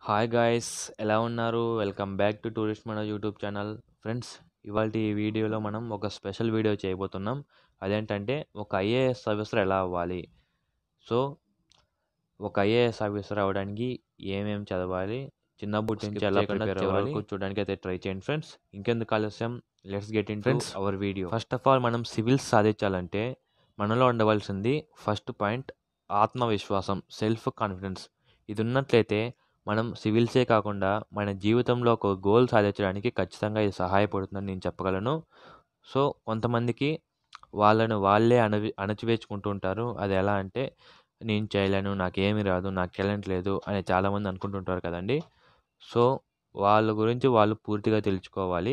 hi guys ఎలా ఉన్నారు welcome back to tourist మన యూట్యూబ్ ఛానల్ ఫ్రెండ్స్ ఇవాళ ఈ వీడియోలో మనం ఒక స్పెషల్ వీడియో చేయబోతున్నాం అదేంటంటే ఒక ఐఏఎస్ ఆఫీసర్ ఎలా అవ్వాలి సో ఒక ఐఏఎస్ ఆఫీసర్ అవ్వడానికి ఏమేం చదవాలి చిన్నప్పటి నుంచి ఎలా ప్రిపేర్ అవ్వాలి చూడడానికి అయితే ట్రై చేయండి ఫ్రెండ్స్ ఇంకెందుకు ఆలస్యం let's get in friends our video first of all మనం సివిల్స్ సాధించాలంటే మనలో ఉండవలసింది ఫస్ట్ పాయింట్ ఆత్మవిశ్వాసం సెల్ఫ్ కాన్ఫిడెన్స్ ఇది ఉన్నట్లయితే మనం సివిల్సే కాకుండా మన జీవితంలో ఒక గోల్ సాధించడానికి ఖచ్చితంగా ఇది సహాయపడుతుందని నేను చెప్పగలను సో కొంతమందికి వాళ్ళను వాళ్ళే అణవి అణచివేసుకుంటూ ఉంటారు అది ఎలా అంటే నేను చేయలేను నాకేమీ రాదు నాకు టాలెంట్ లేదు అని చాలామంది అనుకుంటుంటారు కదండి సో వాళ్ళ గురించి వాళ్ళు పూర్తిగా తెలుసుకోవాలి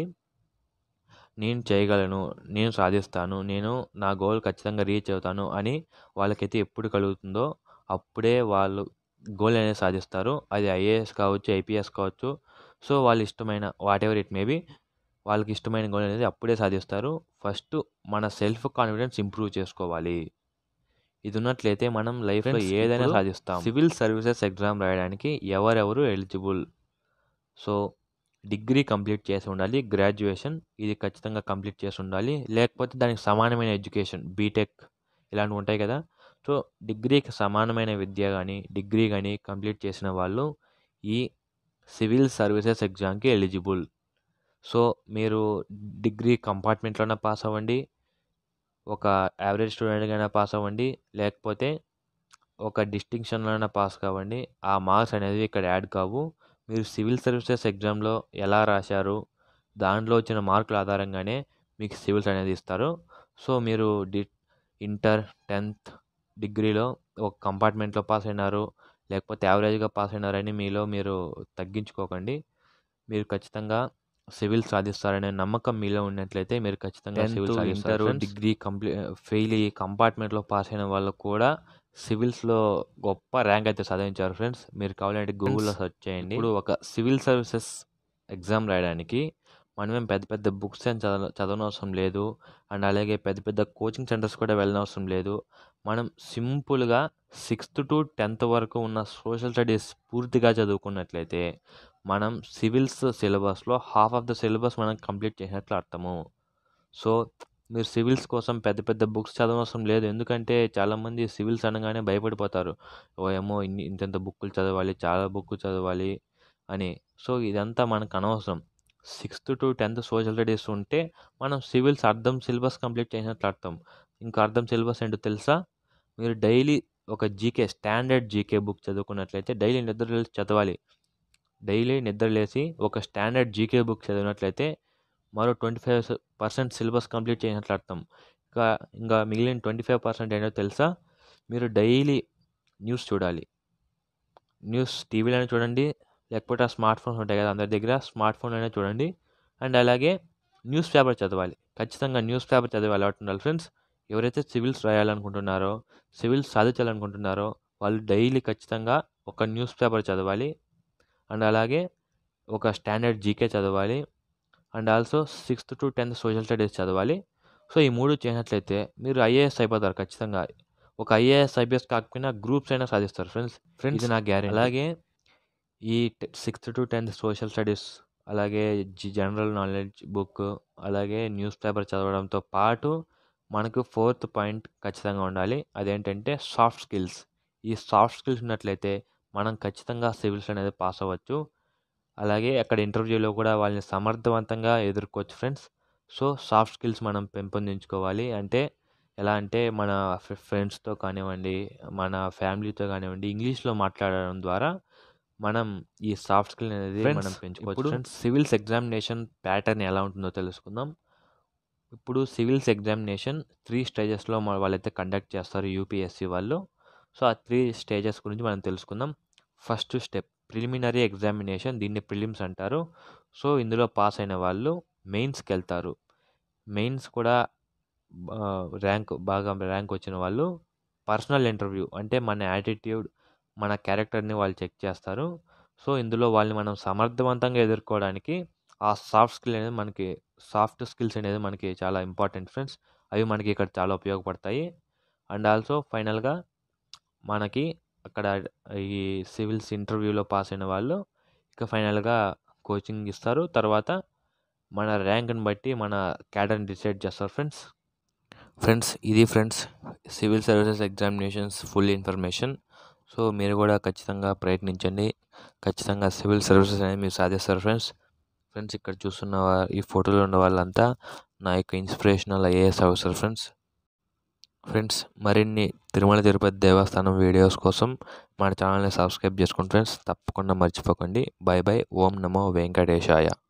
నేను చేయగలను నేను సాధిస్తాను నేను నా గోల్ ఖచ్చితంగా రీచ్ అవుతాను అని వాళ్ళకైతే ఎప్పుడు కలుగుతుందో అప్పుడే వాళ్ళు గోల్ అనేది సాధిస్తారు అది ఐఏఎస్ కావచ్చు ఐపీఎస్ కావచ్చు సో వాళ్ళు ఇష్టమైన వాట్ ఎవర్ ఇట్ మేబీ వాళ్ళకి ఇష్టమైన గోల్ అనేది అప్పుడే సాధిస్తారు ఫస్ట్ మన సెల్ఫ్ కాన్ఫిడెన్స్ ఇంప్రూవ్ చేసుకోవాలి ఇది ఉన్నట్లయితే మనం లైఫ్లో ఏదైనా సాధిస్తాం సివిల్ సర్వీసెస్ ఎగ్జామ్ రాయడానికి ఎవరెవరు ఎలిజిబుల్ సో డిగ్రీ కంప్లీట్ చేసి ఉండాలి గ్రాడ్యుయేషన్ ఇది ఖచ్చితంగా కంప్లీట్ చేసి ఉండాలి లేకపోతే దానికి సమానమైన ఎడ్యుకేషన్ బీటెక్ ఇలాంటివి ఉంటాయి కదా సో డిగ్రీకి సమానమైన విద్య కానీ డిగ్రీ కానీ కంప్లీట్ చేసిన వాళ్ళు ఈ సివిల్ సర్వీసెస్ ఎగ్జామ్కి ఎలిజిబుల్ సో మీరు డిగ్రీ కంపార్ట్మెంట్లోనే పాస్ అవ్వండి ఒక యావరేజ్ స్టూడెంట్గానే పాస్ అవ్వండి లేకపోతే ఒక డిస్టింక్షన్లోనే పాస్ కావండి ఆ మార్క్స్ అనేది ఇక్కడ యాడ్ కావు మీరు సివిల్ సర్వీసెస్ ఎగ్జామ్లో ఎలా రాశారు దాంట్లో వచ్చిన మార్కుల ఆధారంగానే మీకు సివిల్స్ అనేది ఇస్తారు సో మీరు డి ఇంటర్ టెన్త్ డిగ్రీలో ఒక కంపార్ట్మెంట్లో పాస్ అయినారు లేకపోతే యావరేజ్గా పాస్ అయినారని మీలో మీరు తగ్గించుకోకండి మీరు ఖచ్చితంగా సివిల్ సాధిస్తారనే నమ్మకం మీలో ఉన్నట్లయితే మీరు ఖచ్చితంగా సివిల్ సాధిస్తారు డిగ్రీ కంప్లీట్ ఫెయిల్ అయ్యి కంపార్ట్మెంట్లో పాస్ అయిన వాళ్ళు కూడా సివిల్స్లో గొప్ప ర్యాంక్ అయితే సాధించారు ఫ్రెండ్స్ మీరు కావాలంటే గూగుల్లో సెర్చ్ చేయండి ఇప్పుడు ఒక సివిల్ సర్వీసెస్ ఎగ్జామ్ రాయడానికి మనమేం పెద్ద పెద్ద బుక్స్ ఏం చదవ చదవనవసరం లేదు అండ్ అలాగే పెద్ద పెద్ద కోచింగ్ సెంటర్స్ కూడా వెళ్ళనవసరం లేదు మనం సింపుల్గా సిక్స్త్ టు టెన్త్ వరకు ఉన్న సోషల్ స్టడీస్ పూర్తిగా చదువుకున్నట్లయితే మనం సివిల్స్ సిలబస్లో హాఫ్ ఆఫ్ ద సిలబస్ మనం కంప్లీట్ చేసినట్లు అర్థము సో మీరు సివిల్స్ కోసం పెద్ద పెద్ద బుక్స్ చదవవసరం లేదు ఎందుకంటే చాలామంది సివిల్స్ అనగానే భయపడిపోతారు ఓ ఏమో ఇన్ని ఇంతెంత బుక్కులు చదవాలి చాలా బుక్కులు చదవాలి అని సో ఇదంతా మనకు అనవసరం sixth to tenth social studies ఉంటే మనం సివిల్స్ అర్థం సిలబస్ కంప్లీట్ చేసినట్లు అర్థం ఇంకా అర్థం సిలబస్ ఏంటో తెలుసా మీరు డైలీ ఒక జీకే స్టాండర్డ్ జీకే బుక్ చదువుకున్నట్లయితే డైలీ నిద్ర చదవాలి డైలీ నిద్రలేసి ఒక స్టాండర్డ్ జీకే బుక్ చదివినట్లయితే మరో twenty five percent syllabus complete చేసినట్లు అర్థం ఇంకా ఇంకా మిగిలిన ట్వంటీ ఫైవ్ పర్సెంట్ ఏంటో తెలుసా మీరు డైలీ న్యూస్ చూడాలి న్యూస్ టీవీలోనే చూడండి లేకపోతే ఆ స్మార్ట్ ఫోన్స్ ఉంటాయి కదా అందరి దగ్గర స్మార్ట్ ఫోన్లోనే చూడండి అండ్ అలాగే న్యూస్ పేపర్ చదవాలి ఖచ్చితంగా న్యూస్ పేపర్ చదివే అలవాటు ఉండాలి ఫ్రెండ్స్ ఎవరైతే సివిల్స్ రాయాలనుకుంటున్నారో సివిల్స్ సాధించాలనుకుంటున్నారో వాళ్ళు డైలీ ఖచ్చితంగా ఒక న్యూస్ పేపర్ చదవాలి అండ్ అలాగే ఒక స్టాండర్డ్ జీకే చదవాలి and also sixth to tenth social studies చదవాలి సో ఈ మూడు చేసినట్లయితే మీరు ఐఏఎస్ అయిపోతారు ఖచ్చితంగా ఒక ఐఏఎస్ ఐపీఎస్ కాకపోయినా గ్రూప్స్ అయినా సాధిస్తారు ఫ్రెండ్స్ ఫ్రెండ్స్ నా గ్యారెంటీ అలాగే ఈ sixth to tenth social studies అలాగే జనరల్ నాలెడ్జ్ బుక్ అలాగే న్యూస్ పేపర్ చదవడంతో పాటు మనకు ఫోర్త్ పాయింట్ ఖచ్చితంగా ఉండాలి అదేంటంటే సాఫ్ట్ స్కిల్స్ ఈ సాఫ్ట్ స్కిల్స్ ఉన్నట్లయితే మనం ఖచ్చితంగా సివిల్స్ అనేది పాస్ అవ్వచ్చు అలాగే అక్కడ ఇంటర్వ్యూలో కూడా వాళ్ళని సమర్థవంతంగా ఎదుర్కోవచ్చు ఫ్రెండ్స్ సో సాఫ్ట్ స్కిల్స్ మనం పెంపొందించుకోవాలి అంటే ఎలా అంటే మన ఫ్రెండ్స్తో కానివ్వండి మన ఫ్యామిలీతో కానివ్వండి ఇంగ్లీష్లో మాట్లాడడం ద్వారా మనం ఈ సాఫ్ట్ స్కిల్ అనేది మనం పెంచుకోవచ్చు ఫ్రెండ్స్ సివిల్స్ ఎగ్జామినేషన్ ప్యాటర్న్ ఎలా ఉంటుందో తెలుసుకుందాం ఇప్పుడు సివిల్స్ ఎగ్జామినేషన్ త్రీ స్టేజెస్లో వాళ్ళైతే కండక్ట్ చేస్తారు యూపీఎస్సీ వాళ్ళు సో ఆ త్రీ స్టేజెస్ గురించి మనం తెలుసుకుందాం ఫస్ట్ స్టెప్ ప్రిలిమినరీ ఎగ్జామినేషన్ దీన్ని ప్రిలిమ్స్ అంటారు సో ఇందులో పాస్ అయిన వాళ్ళు మెయిన్స్కి వెళ్తారు మెయిన్స్ కూడా ర్యాంక్ బాగా ర్యాంక్ వచ్చిన వాళ్ళు పర్సనల్ ఇంటర్వ్యూ అంటే మన యాటిట్యూడ్ మన క్యారెక్టర్ని వాళ్ళు చెక్ చేస్తారు సో ఇందులో వాళ్ళని మనం సమర్థవంతంగా ఎదుర్కోవడానికి ఆ సాఫ్ట్ స్కిల్ అనేది మనకి సాఫ్ట్ స్కిల్స్ అనేది మనకి చాలా ఇంపార్టెంట్ ఫ్రెండ్స్ అవి మనకి ఇక్కడ చాలా ఉపయోగపడతాయి అండ్ ఆల్సో ఫైనల్గా మనకి అక్కడ ఈ సివిల్స్ ఇంటర్వ్యూలో పాస్ అయిన వాళ్ళు ఇక ఫైనల్గా కోచింగ్ ఇస్తారు తర్వాత మన ర్యాంక్ని బట్టి మన క్యాడర్ని డిసైడ్ చేస్తారు ఫ్రెండ్స్ ఫ్రెండ్స్ ఇది friends civil services examinations full information so మీరు కూడా ఖచ్చితంగా ప్రయత్నించండి ఖచ్చితంగా సివిల్ సర్వీసెస్ అనేది మీరు సాధిస్తారు ఫ్రెండ్స్ ఫ్రెండ్స్ ఇక్కడ చూస్తున్న వా- ఈ ఫోటోలో ఉన్న వాళ్ళంతా నా యొక్క inspirational IAS officer friends friends మరిన్ని తిరుమల తిరుపతి దేవస్థానం వీడియోస్ కోసం మన ఛానల్ని సబ్స్క్రైబ్ చేసుకోండి ఫ్రెండ్స్ తప్పకుండా మర్చిపోకండి బాయ్ బాయ్ ఓం నమో వెంకటేశాయ